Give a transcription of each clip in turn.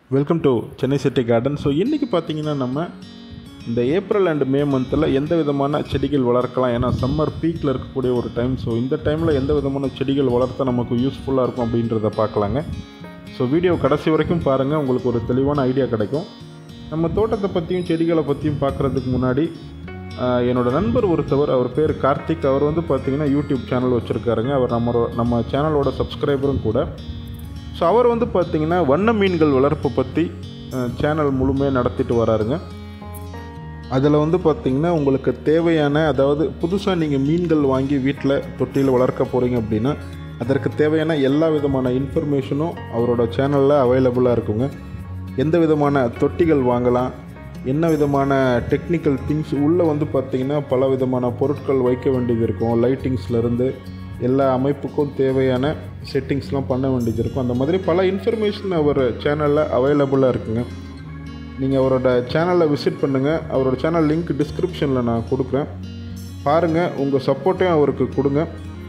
welcome to Chennai city garden so இன்றைக்கி பார்த்தீங்கன்னா நம்ம இந்த ஏப்ரல் அண்ட் மே மந்தில் எந்த விதமான செடிகள் வளர்க்கலாம் ஏன்னா சம்மர் பீக்கில் இருக்கக்கூடிய ஒரு டைம் ஸோ இந்த டைமில் எந்த விதமான செடிகள் வளர்த்தா நமக்கு யூஸ்ஃபுல்லாக இருக்கும் அப்படின்றத பார்க்கலாங்க ஸோ வீடியோ கடைசி வரைக்கும் பாருங்கள் உங்களுக்கு ஒரு தெளிவான ஐடியா கிடைக்கும் நம்ம தோட்டத்தை பற்றியும் செடிகளை பற்றியும் பார்க்குறதுக்கு முன்னாடி ஆஹ், என்னோட நண்பர் ஒருத்தவர் அவர் பேர் கார்த்திக் அவர் வந்து பார்த்தீங்கன்னா யூடியூப் சேனல் வச்சுருக்காருங்க அவர் நம்ம நம்ம சேனலோட சப்ஸ்கிரைபரும் கூட ஸோ அவர் வந்து பார்த்தீங்கன்னா வண்ண மீன்கள் வளர்ப்பு பற்றி சேனல் முழுமையாக நடத்திட்டு வராருங்க அதில் வந்து பார்த்தீங்கன்னா உங்களுக்கு தேவையான அதாவது புதுசாக நீங்கள் மீன்கள் வாங்கி வீட்டில் தொட்டியில் வளர்க்க போகிறீங்க அப்படின்னா அதற்கு தேவையான எல்லா விதமான இன்ஃபர்மேஷனும் அவரோட சேனலில் அவைலபிளாக இருக்குங்க எந்த விதமான தொட்டிகள் வாங்கலாம் என்ன விதமான டெக்னிக்கல் திங்ஸ் உள்ளே வந்து பார்த்தீங்கன்னா பல விதமான பொருட்கள் வைக்க வேண்டியது இருக்கும் லைட்டிங்ஸ்லேருந்து எல்லா அமைப்புக்கும் தேவையான செட்டிங்ஸ்லாம் பண்ண வேண்டியது இருக்கும் அந்த மாதிரி பல இன்ஃபர்மேஷன் அவர் சேனலில் அவைலபிளாக இருக்குங்க நீங்கள் அவரோட சேனலை விசிட் பண்ணுங்கள் அவரோட சேனல் லிங்க் டிஸ்கிரிப்ஷனில் நான் கொடுக்குறேன் பாருங்கள் உங்கள் சப்போர்ட்டையும் அவருக்கு கொடுங்க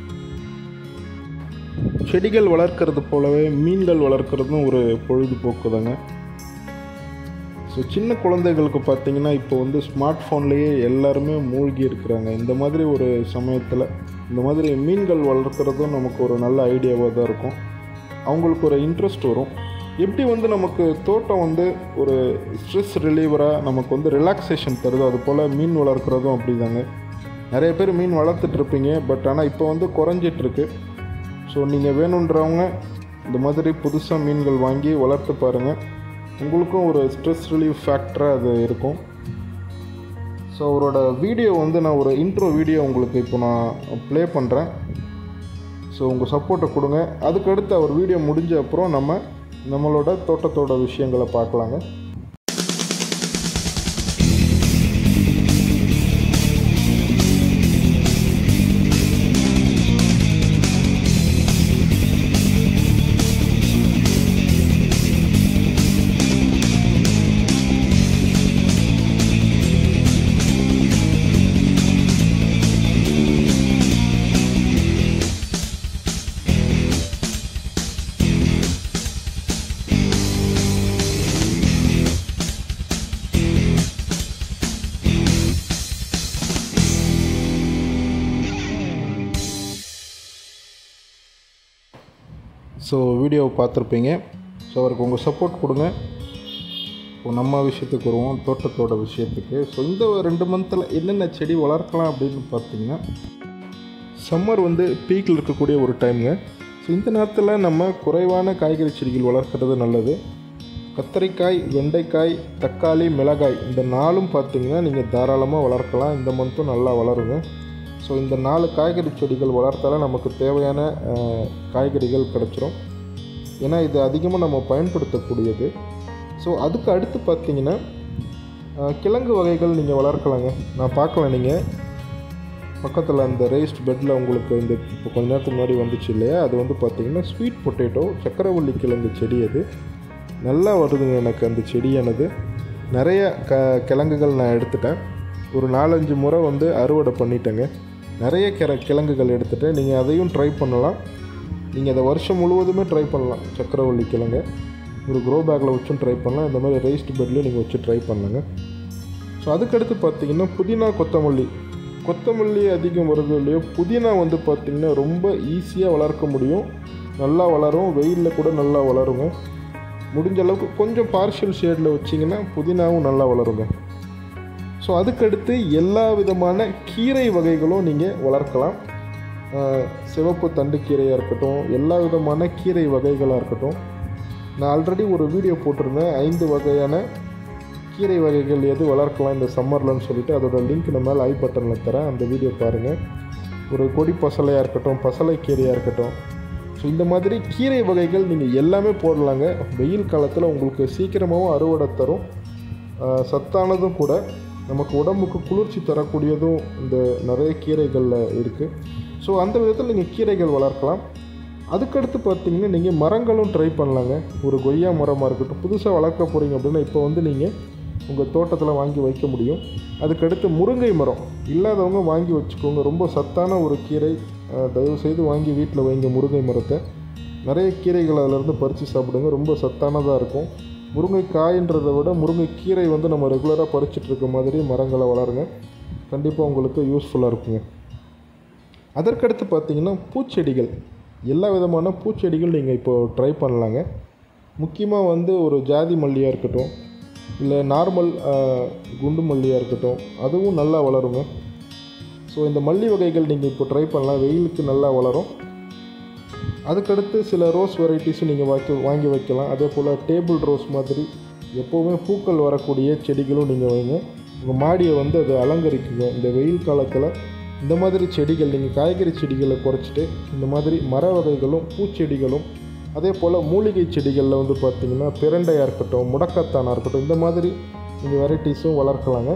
செடிகள் வளர்க்குறது போலவே மீன்கள் வளர்க்குறதும் ஒரு பொழுதுபோக்கு தாங்க ஸோ சின்ன குழந்தைகளுக்கு பார்த்தீங்கன்னா இப்போ வந்து ஸ்மார்ட் ஃபோன்லேயே எல்லாருமே மூழ்கி இருக்கிறாங்க இந்த மாதிரி ஒரு சமயத்தில் இந்த மாதிரி மீன்கள் வளர்க்குறதும் நமக்கு ஒரு நல்ல ஐடியாவாக தான் இருக்கும் அவங்களுக்கு ஒரு இன்ட்ரெஸ்ட் வரும் எப்படி வந்து நமக்கு தோட்டம் வந்து ஒரு ஸ்ட்ரெஸ் ரிலீவராக நமக்கு வந்து ரிலாக்ஸேஷன் தருது அது போல் மீன் வளர்க்குறதும் அப்படிதாங்க நிறைய பேர் மீன் வளர்த்துட்டு இருப்பீங்க பட் ஆனால் இப்போ வந்து குறைஞ்சிட்ருக்கு ஸோ நீங்கள் வேணுன்றவங்க இந்த மாதிரி புதுசாக மீன்கள் வாங்கி வளர்த்து பாருங்கள் உங்களுக்கும் ஒரு ஸ்ட்ரெஸ் ரிலீஃப் ஃபேக்டராக அது இருக்கும் ஸோ அவரோட வீடியோ வந்து நான் ஒரு இன்ட்ரோ வீடியோ உங்களுக்கு இப்போ நான் ப்ளே பண்ணுறேன் ஸோ உங்கள் சப்போர்ட்டை கொடுங்க அதுக்கடுத்து அவர் வீடியோ முடிஞ்ச அப்புறம் நம்ம நம்மளோட தோட்டத்தோட விஷயங்களை பார்க்கலாங்க ஸோ வீடியோவை பார்த்துருப்பீங்க ஸோ அவருக்கு உங்கள் சப்போர்ட் கொடுங்க இப்போ நம்ம விஷயத்துக்கு வருவோம் தோட்டத்தோட விஷயத்துக்கு ஸோ இந்த ரெண்டு மந்தில் என்னென்ன செடி வளர்க்கலாம் அப்படின்னு பார்த்தீங்கன்னா சம்மர் வந்து பீக்கில் இருக்கக்கூடிய ஒரு டைமுங்க ஸோ இந்த நேரத்தில் நம்ம குறைவான காய்கறி செடிகள் வளர்க்குறது நல்லது கத்தரிக்காய் வெண்டைக்காய் தக்காளி மிளகாய் இந்த நாலும் பார்த்தீங்கன்னா நீங்கள் தாராளமாக வளர்க்கலாம் இந்த மந்த்தும் நல்லா வளருங்க ஸோ இந்த நாலு காய்கறி செடிகள் வளர்த்தாலே நமக்கு தேவையான அஹ், காய்கறிகள் கிடச்சிரும் ஏன்னா இது அதிகமாக நம்ம பயன்படுத்தக்கூடியது ஸோ அதுக்கு அடுத்து பார்த்தீங்கன்னா அஹ், கிழங்கு வகைகள் நீங்கள் வளர்க்கலாங்க நான் பார்க்கல நீங்கள் பக்கத்தில் அந்த ரைஸ்ட் பெட்டில் உங்களுக்கு இந்த இப்போ கொஞ்ச நேரத்துக்கு முன்னாடி வந்துச்சு இல்லையா அது வந்து பார்த்தீங்கன்னா ஸ்வீட் பொட்டேட்டோ சக்கரவள்ளி கிழங்கு செடி அது நல்லா வருதுங்க எனக்கு அந்த செடியானது நிறைய க கிழங்குகள் நான் எடுத்துட்டேன் ஒரு நாலஞ்சு முறை வந்து அறுவடை பண்ணிட்டேங்க நிறைய கிர கிழங்குகள் எடுத்துட்டேன் நீங்கள் அதையும் ட்ரை பண்ணலாம் நீங்கள் அதை வருஷம் முழுவதுமே ட்ரை பண்ணலாம் சக்கரவள்ளி கிழங்கு ஒரு க்ரோ பேக்கில் வச்சும் ட்ரை பண்ணலாம் இந்த மாதிரி ரைஸ்ட் பெட்லேயும் நீங்கள் வச்சு ட்ரை பண்ணுங்க ஸோ அதுக்கடுத்து பார்த்தீங்கன்னா புதினா கொத்தமல்லி கொத்தமல்லி அதிகம் வருது இல்லையோ புதினா வந்து பார்த்திங்கன்னா ரொம்ப ஈஸியாக வளர்க்க முடியும் நல்லா வளரும் வெயிலில் கூட நல்லா வளருங்க முடிஞ்ச அளவுக்கு கொஞ்சம் பார்ஷியல் ஷேடில் வச்சிங்கன்னா புதினாவும் நல்லா வளருங்க ஸோ அதுக்கடுத்து எல்லா விதமான கீரை வகைகளும் நீங்கள் வளர்க்கலாம் ஆஹ் சிவப்பு தண்டு கீரையாக இருக்கட்டும் எல்லா விதமான கீரை வகைகளாக இருக்கட்டும் நான் ஆல்ரெடி ஒரு வீடியோ போட்டிருந்தேன் ஐந்து வகையான கீரை வகைகள் எது வளர்க்கலாம் இந்த சம்மர்லன்னு சொல்லிட்டு அதோட லிங்க் நம்ம மேலே ஐ பட்டனில் தரேன் அந்த வீடியோ பாருங்கள் ஒரு கொடி பசலையாக இருக்கட்டும் பசலை கீரையாக இருக்கட்டும் ஸோ இந்த மாதிரி கீரை வகைகள் நீங்கள் எல்லாமே போடலாங்க வெயில் காலத்தில் உங்களுக்கு சீக்கிரமாகவும் அறுவடை தரும் ஆஹ் சத்தானதும் கூட நமக்கு உடம்புக்கு குளிர்ச்சி தரக்கூடியதும் இந்த நிறைய கீரைகளில் இருக்குது ஸோ அந்த விதத்தில் நீங்கள் கீரைகள் வளர்க்கலாம் அதுக்கடுத்து பார்த்தீங்கன்னா நீங்கள் மரங்களும் ட்ரை பண்ணலாங்க ஒரு கொய்யா மரமாக இருக்கட்டும் புதுசாக வளர்க்க போகிறீங்க அப்படின்னா இப்போ வந்து நீங்கள் உங்கள் தோட்டத்தில் வாங்கி வைக்க முடியும் அதுக்கடுத்து முருங்கை மரம் இல்லாதவங்க வாங்கி வச்சுக்கோங்க ரொம்ப சத்தான ஒரு கீரை அஹ், தயவு செய்து வாங்கி வீட்டில் வைங்க முருங்கை மரத்தை நிறைய கீரைகள் அதிலேருந்து பறித்து சாப்பிடுங்க ரொம்ப சத்தானதாக இருக்கும் முருங்கைக்காயின்றதை விட முருங்கைக்கீரை வந்து நம்ம ரெகுலராக பறிச்சிட்டு இருக்க மாதிரி மரங்களை வளருங்க கண்டிப்பாக உங்களுக்கு யூஸ்ஃபுல்லாக இருக்குங்க அதற்கடுத்து பார்த்தீங்கன்னா பூச்செடிகள் எல்லா விதமான பூச்செடிகள் நீங்கள் இப்போ ட்ரை பண்ணலாங்க முக்கியமாக வந்து ஒரு ஜாதி மல்லியாக இருக்கட்டும் இல்லை நார்மல் குண்டு மல்லியாக இருக்கட்டும் அதுவும் நல்லா வளருங்க ஸோ இந்த மல்லி வகைகள் நீங்கள் இப்போ ட்ரை பண்ணலாம் வெயிலுக்கு நல்லா வளரும் அதுக்கடுத்து சில ரோஸ் வெரைட்டிஸும் நீங்கள் வாங்கி வாங்கி வைக்கலாம் அதே போல் டேபிள் ரோஸ் மாதிரி எப்போவுமே பூக்கள் வரக்கூடிய செடிகளும் நீங்கள் வைங்க உங்கள் மாடியை வந்து அது அலங்கரிக்குங்க இந்த வெயில் காலத்தில் இந்த மாதிரி செடிகள் நீங்கள் காய்கறி செடிகளை குறைச்சிட்டு இந்த மாதிரி மர வகைகளும் பூச்செடிகளும் அதே போல் மூலிகை செடிகளில் வந்து பார்த்திங்கன்னா பிரண்டையாக இருக்கட்டும் முடக்கத்தானாக இருக்கட்டும் இந்த மாதிரி நீங்கள் வெரைட்டிஸும் வளர்க்கலாங்க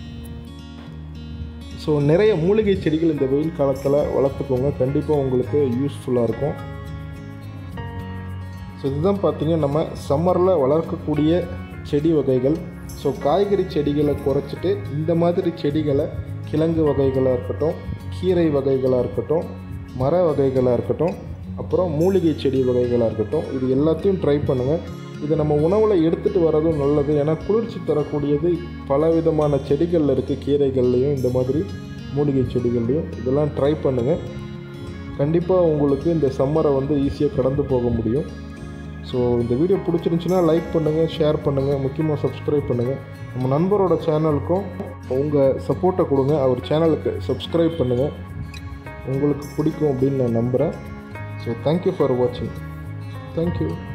ஸோ நிறைய மூலிகை செடிகள் இந்த வெயில் காலத்தில் வளர்த்துக்கோங்க கண்டிப்பாக உங்களுக்கு யூஸ்ஃபுல்லாக இருக்கும் ஸோ இதுதான் பார்த்தீங்க நம்ம சம்மரில் வளர்க்கக்கூடிய செடி வகைகள் ஸோ காய்கறி செடிகளை குறைச்சிட்டு இந்த மாதிரி செடிகளை கிழங்கு வகைகளாக இருக்கட்டும் கீரை வகைகளாக இருக்கட்டும் மர வகைகளாக இருக்கட்டும் அப்புறம் மூலிகை செடி வகைகளாக இருக்கட்டும் இது எல்லாத்தையும் ட்ரை பண்ணுங்கள் இதை நம்ம உணவில் எடுத்துகிட்டு வரதும் நல்லது ஏன்னா குளிர்ச்சி தரக்கூடியது பல விதமான செடிகளில் இருக்குது கீரைகள்லேயும் இந்த மாதிரி மூலிகை செடிகள்லையும் இதெல்லாம் ட்ரை பண்ணுங்கள் கண்டிப்பாக உங்களுக்கு இந்த சம்மரை வந்து ஈஸியாக கடந்து போக முடியும் ஸோ இந்த வீடியோ பிடிச்சிருந்துச்சுன்னா லைக் பண்ணுங்கள் ஷேர் பண்ணுங்கள் முக்கியமாக சப்ஸ்கிரைப் பண்ணுங்கள் நம்ம நண்பரோட சேனலுக்கும் உங்கள் சப்போர்ட்டை கொடுங்க அவர் சேனலுக்கு சப்ஸ்கிரைப் பண்ணுங்கள் உங்களுக்கு பிடிக்கும் அப்படின்னு நான் நம்புகிறேன் ஸோ தேங்க்யூ ஃபார் வாட்சிங் தேங்க்யூ